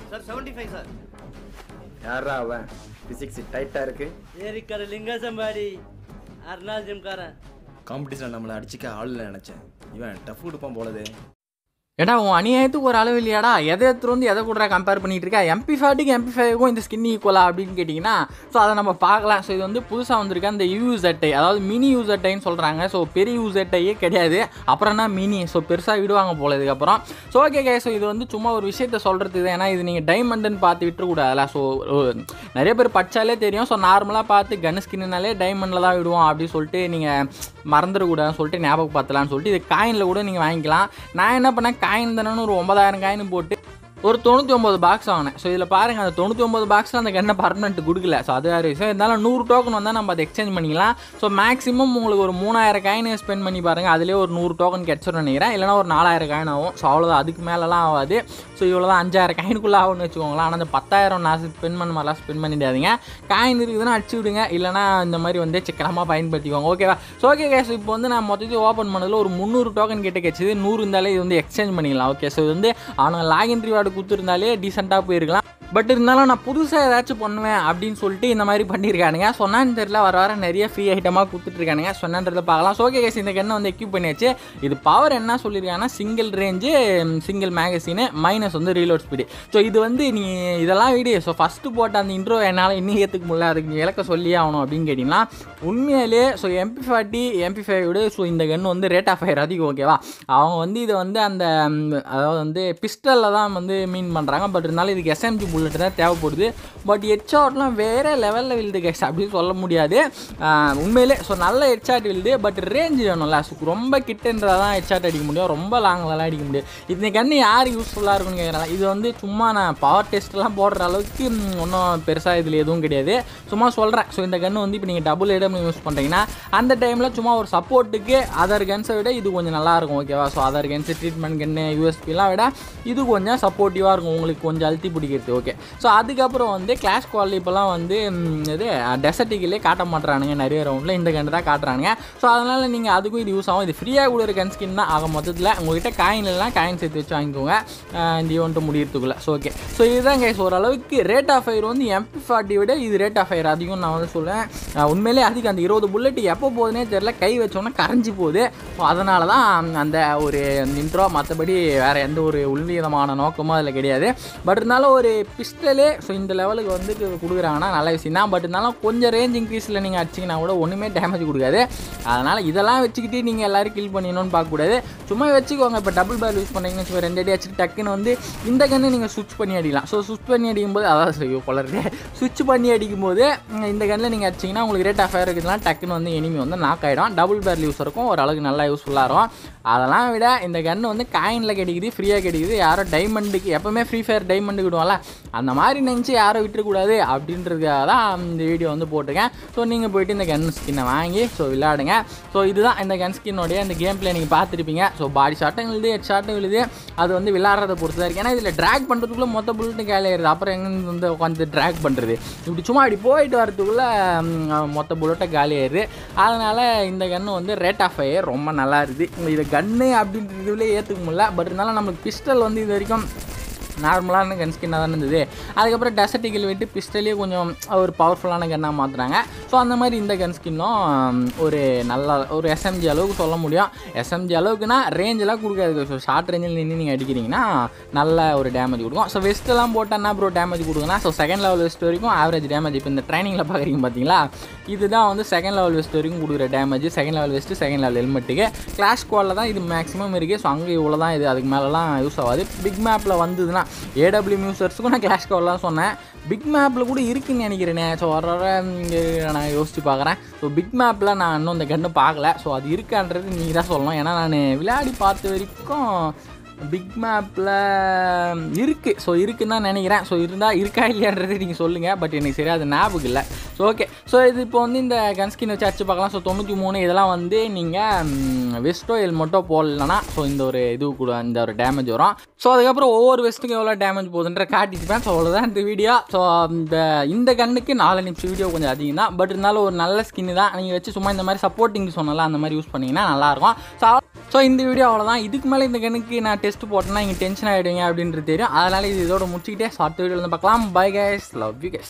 sir seventy five sir யாரா அவன் physics டைட்டா இருக்கு ஏரிக்கரை லிங்கசம்பாடி அருணாள் ஜிம்காரன் காம்படிஷன் நம்மளை அடிச்சுக்க ஆள் இல்லை நினைச்சேன் இவன் டஃப் கொடுப்பான் போலதே ஏடா உன் அநியாயத்துக்கு ஒரு அளவு இல்லையாடா எதை எடுத்துட்டு வந்து எதை கூட கம்பேர் பண்ணிட்டு இருக்கா எம்பி ஃபார்ட்டிக்கு எம்பி ஃபைவ்க்கும் இந்த ஸ்கின் ஈக்குவலா அப்படின்னு கேட்டிங்கன்னா ஸோ அதை நம்ம பார்க்கலாம் ஸோ இது வந்து புதுசாக வந்திருக்க அந்த யூஸ் அட்டை அதாவது மினி யூஸ் அட்டைன்னு சொல்கிறாங்க ஸோ பெரிய யூஸ் அட்டையே கிடையாது அப்புறம்னா மினி ஸோ பெருசாக விடுவாங்க போல இதுக்கப்புறம் ஸோ ஓகே கே ஸோ இது வந்து சும்மா ஒரு விஷயத்த சொல்கிறதுக்கு தான் ஏன்னா இது நீங்கள் டைமண்டுன்னு பார்த்து விட்டுறக்கூடாதுல ஸோ நிறைய பேர் படித்தாலே தெரியும் ஸோ நார்மலாக பார்த்து கன் ஸ்கின்னாலே டைமண்டில் தான் விடுவோம் அப்படின்னு சொல்லிட்டு நீங்கள் மறந்துடக்கூடாதுன்னு சொல்லிட்டு ஞாபகப்படுத்தலாம்னு சொல்லிட்டு இது காயினில் கூட நீங்கள் வாங்கிக்கலாம் நான் என்ன பண்ணேன் காயின் தானே ஒரு ஒன்பதாயிரம் காயின் போட்டு ஒரு தொண்ணூற்றி ஒம்பது பாக்ஸ் வாங்கினேன் ஸோ இதில் பாருங்கள் அந்த தொண்ணூற்றி ஒம்பது பாக்ஸில் அந்த கண்ணை பர்மனெண்ட் கொடுக்கல ஸோ அது வேறு விஷயம் இருந்தாலும் நூறு டோக்கன் வந்தால் நம்ம அதை எக்ஸ்சேஞ்ச் பண்ணிக்கலாம் ஸோ மேக்ஸிமம் உங்களுக்கு ஒரு மூணாயிரம் காயின் ஸ்பெண்ட் பண்ணி பாருங்கள் அதிலே ஒரு நூறு டோக்கன் கிடச்சிடும் நினைக்கிறேன் இல்லைனா ஒரு நாலாயிரம் காயின் ஆகும் ஸோ அவ்வளோதான் அதுக்கு மேலெலாம் ஆகாது ஸோ இவ்வளோ தான் அஞ்சாயிரம் காயினுக்குள்ளே ஆகும்னு வச்சுக்கோங்களேன் ஆனால் அந்த பத்தாயிரம் நான் ஸ்பெண்ட் பண்ண மாதிரிலாம் ஸ்பெண்ட் பண்ணிடாதீங்க காயின் இருக்குதுன்னா அடிச்சு விடுங்க இல்லைனா இந்த மாதிரி வந்து சிக்கனமாக பயன்படுத்திக்கோங்க ஓகேவா ஸோ ஓகே கேஸ் இப்போ வந்து நான் மொத்தத்தையும் ஓப்பன் பண்ணதில் ஒரு முந்நூறு டோக்கன் கிட்ட கிடச்சிது நூறு இருந்தாலே இது வந்து எக்ஸ்சேஞ்ச் பண்ணிக்கலாம் ஓகே ஸோ இது வந்து அவனுங்க லாகின் ரிவார்டு கொடுத்துருந்தாலே டீசெண்டாக போயிருக்கலாம் பட் இருந்தாலும் நான் புதுசாக ஏதாச்சும் பண்ணுவேன் அப்படின்னு சொல்லிட்டு இந்த மாதிரி பண்ணியிருக்கானுங்க சொன்னான்னு தெரியல வர வர நிறைய ஃப்ரீ ஐட்டமாக கொடுத்துட்ருக்கானுங்க சொன்னன்றதை பார்க்கலாம் ஸோ ஓகே கேஸ் இந்த கண்ணை வந்து எக்யூப் பண்ணியாச்சு இது பவர் என்ன சொல்லியிருக்காங்கன்னா single range single magazine minus வந்து ரீலோட் ஸ்பீடு ஸோ இது வந்து நீ இதெல்லாம் வீடியோ ஸோ ஃபஸ்ட்டு போட்ட அந்த இன்ட்ரோ என்னால் இன்னும் ஏற்றுக்க முடியல அதுக்கு நீ இலக்க சொல்லி ஆகணும் அப்படின்னு கேட்டிங்கன்னா உண்மையிலே so MP forty MP five விட ஸோ இந்த கன் வந்து ரேட் ஆஃப் ஃபயர் அதிகம் ஓகேவா அவங்க வந்து இதை வந்து அந்த ம், அதாவது வந்து பிஸ்டலில் தான் வந்து மீன் பண்ணுறாங்க பட் இருந்தாலும் இதுக்கு எஸ்எம்ஜி புல்லட் தான் தேவைப்படுது பட் ஹெட்ஷாட்லாம் வேறு லெவலில் விழுது கேஸ் அப்படின்னு சொல்ல முடியாது ஆஹ், உண்மையிலே ஸோ நல்ல ஹெட்ஷாட் விழுது பட் ரேஞ்ச் வேணும்ல ஸோ ரொம்ப கிட்டன்றதான் தான் ஹெட்ஷாட் அடிக்க முடியும் ரொம்ப லாங்லலாம் அடிக்க முடியாது இந்த கன்று யார் யூஸ்ஃபுல்லாக இருக்குன்னு கேட்குறாங்க இது வந்து சும்மா நான் பவர் டெஸ்ட்லாம் போடுற அளவுக்கு ஒன்றும் பெருசாக இதில் எதுவும் கிடையாது சும்மா சொல்கிறேன் ஸோ இந்த கன்று வந்து இப்போ நீங்கள் டபுள் இடம் யூஸ் பண்ணுறீங்கன்னா அந்த டைமில் சும்மா ஒரு சப்போர்ட்டுக்கு அதர் கன்ஸை விட இது கொஞ்சம் நல்லாயிருக்கும் ஓகேவா ஸோ அதர் கன்ஸு ட்ரீட்மெண்ட் கன்று யூஎஸ்பிலாம் விட இது கொஞ்சம் சப்போர்ட்டிவாக இருக்கும் உங்களுக்கு கொஞ்சம் அழுத்தி பிடிக்கிறது ஓகே ஸோ அதுக்கப்புறம் வந்து கிளாஸ் குவாலிட்டி இப்போலாம் வந்து ம், இது டெசர்ட்டிக்கிலே காட்ட மாட்டுறானுங்க நிறைய ரவுண்டில் இந்த கன்று தான் காட்டுறானுங்க ஸோ அதனால் நீங்கள் அதுக்கும் இது யூஸ் ஆகும் இது ஃப்ரீயாக கூட கன் ஸ்கின் தான் ஆக மொத்தத்தில் உங்கள்கிட்ட காயின் இல்லைனா காயின் சேர்த்து வச்சு வாங்கிக்கோங்க அஹ் இந்த ஈவெண்ட்டு முடியறதுக்குள்ளே ஸோ ஓகே ஸோ இதுதான் கைஸ் ஓரளவுக்கு ரேட் ஆஃப் ஃபயர் வந்து எம்பி ஃபார்ட்டி விட இது ரேட் ஆஃப் ஃபயர் அதிகம் நான் வந்து சொல்லுவேன் அஹ் உண்மையிலே அதிகம் அந்த இருபது புல்லட் எப்போ போகுதுனே தெரில கை வச்சோன்னே கரைஞ்சி போகுது ஸோ அதனால தான் அந்த ஒரு இன்ட்ரோ மற்றபடி வேறு எந்த ஒரு உள்விதமான நோக்கமும் அதில் கிடையாது பட் இருந்தாலும் ஒரு பிஸ்டலே ஸோ இந்த லெவலுக்கு வந்து கொடுக்குறாங்கன்னா நல்ல விஷயம் தான் பட் இருந்தாலும் கொஞ்சம் ரேஞ்ச் இன்க்ரீஸில் நீங்கள் அடிச்சிங்கன்னா கூட ஒன்றுமே டேமேஜ் கொடுக்காது அதனால் இதெல்லாம் வச்சுக்கிட்டு நீங்கள் எல்லாரும் கில் பண்ணிடணும்னு பார்க்கக்கூடாது சும்மா வச்சுக்கோங்க இப்போ டபுள் பேல் யூஸ் பண்ணீங்கன்னு வச்சுக்கோ ரெண்டு அடி அடிச்சுட்டு டக்குன்னு வந்து இந்த கன்று நீங்கள் சுவிட்ச் பண்ணி அடிக்கலாம் ஸோ சுவிட்ச் பண்ணி அடிக்கும்போது அதான் செய்யும் கொளருது சுவிட்ச் பண்ணி அடிக்கும்போது ம், இந்த கன்னில் நீங்கள் அடிச்சிங்கன்னா உங்களுக்கு ரேட் ஆஃப் ஃபயர் இருக்குதுன்னா டக்குன்னு வந்து எனிமி வந்து நாக் ஆகிடும் டபுள் பேர் யூஸ் இருக்கும் ஓரளவுக்கு நல்லா யூஸ்ஃபுல்லாக இருக்கும் அதெல்லாம் விட இந்த கன்று வந்து காயினில் கிடைக்குது ஃப்ரீயாக கிடைக்குது யாரோ டைமண்டுக்கு எப்போவுமே ஃப்ரீ ஃபயர் டைமண்டுக்கு விடுவோம்ல அந்த மாதிரி நினச்சி யாரும் விட்டுறக்கூடாது அப்படின்றதுக்காக தான் இந்த வீடியோ வந்து போட்டிருக்கேன் ஸோ நீங்கள் போயிட்டு இந்த கன் ஸ்கின்னை வாங்கி ஸோ விளையாடுங்க ஸோ இதுதான் இந்த கன் ஸ்கின்னோடைய இந்த கேம் பிளே நீங்கள் பார்த்துருப்பீங்க ஸோ பாடி ஷாட்டும் விழுது ஹெட் ஷாட்டும் விழுது அது வந்து விளையாடுறத பொறுத்து தான் இருக்குது ஏன்னா இதில் ட்ராக் பண்ணுறதுக்குள்ளே மொத்த புல்லட்டு கேலி ஆயிடுது அப்புறம் எங்கே வந்து உட்காந்து ட்ராக் பண்ணுறது இப்படி சும்மா அப்படி போயிட்டு வரதுக்குள்ளே மொத்த புல்லட்டை காலி ஆயிடுது அதனால் இந்த கன்று வந்து ரேட் ஆஃப் ஃபயர் ரொம்ப நல்லா இருக்குது இது கன்று அப்படின்றதுலேயே ஏற்றுக்க முடியல பட் இருந்தாலும் நம்மளுக்கு பிஸ்டல் வந்து இது வரைக்கும் நார்மலான கன் ஸ்கின்னாக தானே இருந்தது அதுக்கப்புறம் டெசர்ட்டிகள் விட்டு பிஸ்டலே கொஞ்சம் ஒரு பவர்ஃபுல்லான கன்னாக மாற்றுறாங்க ஸோ அந்த மாதிரி இந்த கன் ஸ்கின்னும் ஒரு நல்ல ஒரு எஸ்எம்ஜி அளவுக்கு சொல்ல முடியும் எஸ்எம்ஜி அளவுக்குனா ரேஞ்செலாம் கொடுக்காது ஸோ ஷார்ட் ரேஞ்சில் நின்று நீங்கள் அடிக்கிறீங்கன்னா நல்ல ஒரு டேமேஜ் கொடுக்கும் ஸோ வெஸ்ட்டெல்லாம் போட்டால் என்ன ப்ரோ டேமேஜ் கொடுக்குன்னா ஸோ செகண்ட் லெவல் வெஸ்ட் வரைக்கும் ஆவரேஜ் டேமேஜ் இப்போ இந்த ட்ரைனிங்கில் பார்க்குறீங்க பார்த்தீங்களா இதுதான் வந்து செகண்ட் லெவல் வெஸ்ட் வரைக்கும் கொடுக்குற damage second level vest second level ஹெல்மெட்டுக்கு கிளாஷ் ஸ்குவாடில் தான் இது மேக்ஸிமம் இருக்குது ஸோ அங்கே இவ்வளோ தான் இது அதுக்கு மேலெலாம் யூஸ் ஆகாது பிக் மேப்பில் வந்ததுன்னா ஏடபிள்யூ யூசர்ஸுக்கும் நான் கிளாஷ் ஸ்குவாட்லாம் சொன்னேன் பிக் மேப்பில் கூட இருக்குன்னு நினைக்கிறேனே ஸோ வர வர இங்க நான் யோசிச்சு பார்க்குறேன் ஸோ பிக் மேப்பில் நான் இன்னும் இந்த கன்று பார்க்கல ஸோ அது இருக்கான்றது நீங்கள் தான் சொல்லணும் ஏன்னா நான் விளையாடி பார்த்த வரைக்கும் பிக் மேப்பில் இருக்குது ஸோ இருக்குன்னு தான் நினைக்கிறேன் ஸோ இருந்தால் இருக்கா இல்லையான்றது நீங்கள் சொல்லுங்கள் பட் எனக்கு சரியா அது ஞாபகம் இல்லை ஸோ ஓகே ஸோ இது இப்போ வந்து இந்த கன்ஸ்கின் வச்சு அடிச்சு பார்க்கலாம் ஸோ தொண்ணூற்றி மூணு இதெல்லாம் வந்து நீங்கள் வெஸ்டோ ஹெல்மெட்டோ போடலன்னா ஸோ இந்த ஒரு இது கூட இந்த ஒரு டேமேஜ் வரும் ஸோ அதுக்கப்புறம் ஒவ்வொரு வெஸ்ட்டுக்கும் எவ்வளோ டேமேஜ் போகுதுன்ற காட்டிட்டுப்பேன் ஸோ அவ்வளோதான் இந்த வீடியோ ஸோ இந்த இந்த கண்ணுக்கு நாலு நிமிஷம் வீடியோ கொஞ்சம் அதிகம் தான் பட் இருந்தாலும் ஒரு நல்ல ஸ்கின் தான் நீங்கள் வச்சு சும்மா இந்த மாதிரி சப்போர்ட்டிங் சொன்னல அந்த மாதிரி யூஸ் பண்ணிங்கன்னா நல்லாயிருக்கும் ஸோ ஸோ இந்த வீடியோ அவ்வளோதான் இதுக்கு மேலே இந்த கண்ணுக்கு நான் டெஸ்ட் போட்டேன்னா இங்கே டென்ஷன் ஆகிடுவீங்க அப்படின்றது தெரியும் அதனால் இது இதோட முடிச்சுக்கிட்டே ஸோ அடுத்த வீடியோ வந்து பார்க்கலாம் bye guys love you guys